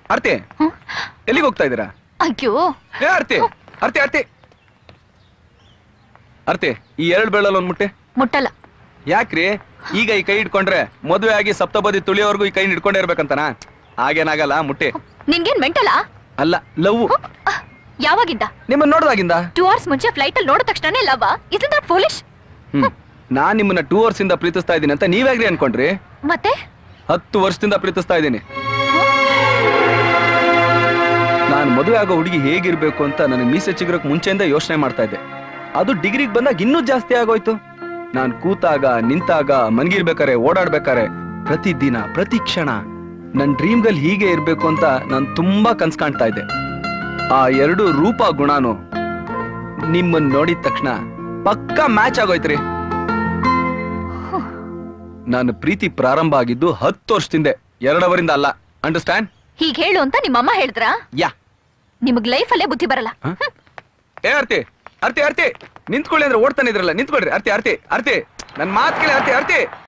ಆರ್ತಿ ಎಲ್ಲಿಗೆ ಹೋಗ್ತಾ ಇದ್ದೀರಾ ಅಯ್ಯೋ ಏ ಆರ್ತಿ ಆರ್ತಿ ಆರ್ತಿ ಆರ್ತಿ ಈ ಎರಡು ಬೆಳ್ಳಲ್ಲಿ ಒಂದ್ ಮುಟ್ಟೆ ಮುಟ್ಟಲ್ಲ ಯಾಕ್ರಿ ಈಗ ಈ ಕೈ ಇಟ್ಕೊಂಡ್ರೆ ಮದುವೆ ಆಗಿ ಸಪ್ತಪದಿ ತುಳಿಯೋವರೆಗೂ ಈ ಕೈ ಹಿಡ್ಕೊಂಡೇ ಇರ್ಬೇಕಂತನಾ ಹಾಗೇನಾಗಲ್ಲ ಮುಟ್ಟೆ ನಿನ್ಗೇನ್ ಮೆಂಟಲ್ಲ ಅಲ್ಲ ಲವ್ ಯಾವಾಗಿಂದ ನಿಮ್ಮನ್ನ ನೋಡ್ದಾಗಿಂದ ಟೂ ಅವರ್ಸ್ ಮುಂಚೆ ಫ್ಲೈಟ್ ಅಲ್ಲಿ ನೋಡಿದ ತಕ್ಷಣ love is that foolish hmm ನಾನ್ ನಿಮ್ಮನ್ನ ಟೂ ಅವರ್ಸ್ ಇಂದ ಪ್ರೀತಿಸ್ತಾ ಇದ್ದೀನಿ ಅಂತ ನೀವ್ಯಾಗ್ರಿ ಅನ್ಕೊಂಡ್ರಿ ಮತ್ತೆ ಹತ್ತು ವರ್ಷದಿಂದ ಪ್ರೀತಿಸ್ತಾ ಇದ್ದೀನಿ ನಾನು ಮದುವೆ ಆಗೋ ಹುಡುಗಿ ಹೇಗಿರ್ಬೇಕು ಅಂತ ನನಗೆ ಮೀಸೆ ಚಿಗುರಕ್ ಮುಂಚೆಯಿಂದ ಯೋಚನೆ ಮಾಡ್ತಾ ಇದ್ದೆ ಅದು ಡಿಗ್ರಿಗೆ ಬಂದಾಗ ಇನ್ನೂ ಜಾಸ್ತಿ ಆಗೋಯ್ತು ನಾನು ಕೂತಾಗ ನಿಂತಾಗ ಮನ್ಗಿರ್ಬೇಕಾರೆ ಓಡಾಡ್ಬೇಕಾರೆ ಪ್ರತಿ ದಿನ ಪ್ರತಿ ಕ್ಷಣ ನನ್ನ ಡ್ರೀಮ್ಗಲ್ಲಿ ಹೀಗೆ ಇರ್ಬೇಕು ಅಂತ ನಾನು ತುಂಬಾ ಕನ್ಸ್ ಕಾಣ್ತಾ ಇದ್ದೆ ಆ ಎರಡು ರೂಪ ಗುಣನು ನಿಮ್ಮನ್ನ ನೋಡಿದ ತಕ್ಷಣ ಪಕ್ಕಾ ಮ್ಯಾಚ್ ಆಗೋಯ್ತ್ರಿ ನಾನು ಪ್ರೀತಿ ಪ್ರಾರಂಭ ಆಗಿದ್ದು ಹತ್ತು ವರ್ಷದಿಂದ ಎರಡವರಿಂದ ಅಲ್ಲ ಅಂಡರ್ಸ್ಟ್ಯಾಂಡ್ ಹೀಗ್ ಹೇಳು ಅಂತ ನಿಮ್ಮಮ್ಮ ಹೇಳಿದ್ರಾ ಯಾ ನಿಮಗ್ ಲೈಫ್ ಅಲ್ಲೇ ಬುದ್ಧಿ ಬರಲ್ಲ ಏ ಆರ್ತಿ ಆರ್ತಿ ಆರ್ತಿ ನಿಂತ್ಕೊಳ್ಳಿ ಅಂದ್ರೆ ಓಡ್ತಾನೆ ಇದ್ರಲ್ಲ ನಿಂತ್ಕೊಳ್ರಿ ಆರ್ತಿ ಆರ್ತಿ ಆರ್ತಿ ನನ್ ಮಾತ್ ಕೇಳಿ ಆರ್ತಿ ಆರ್ತಿ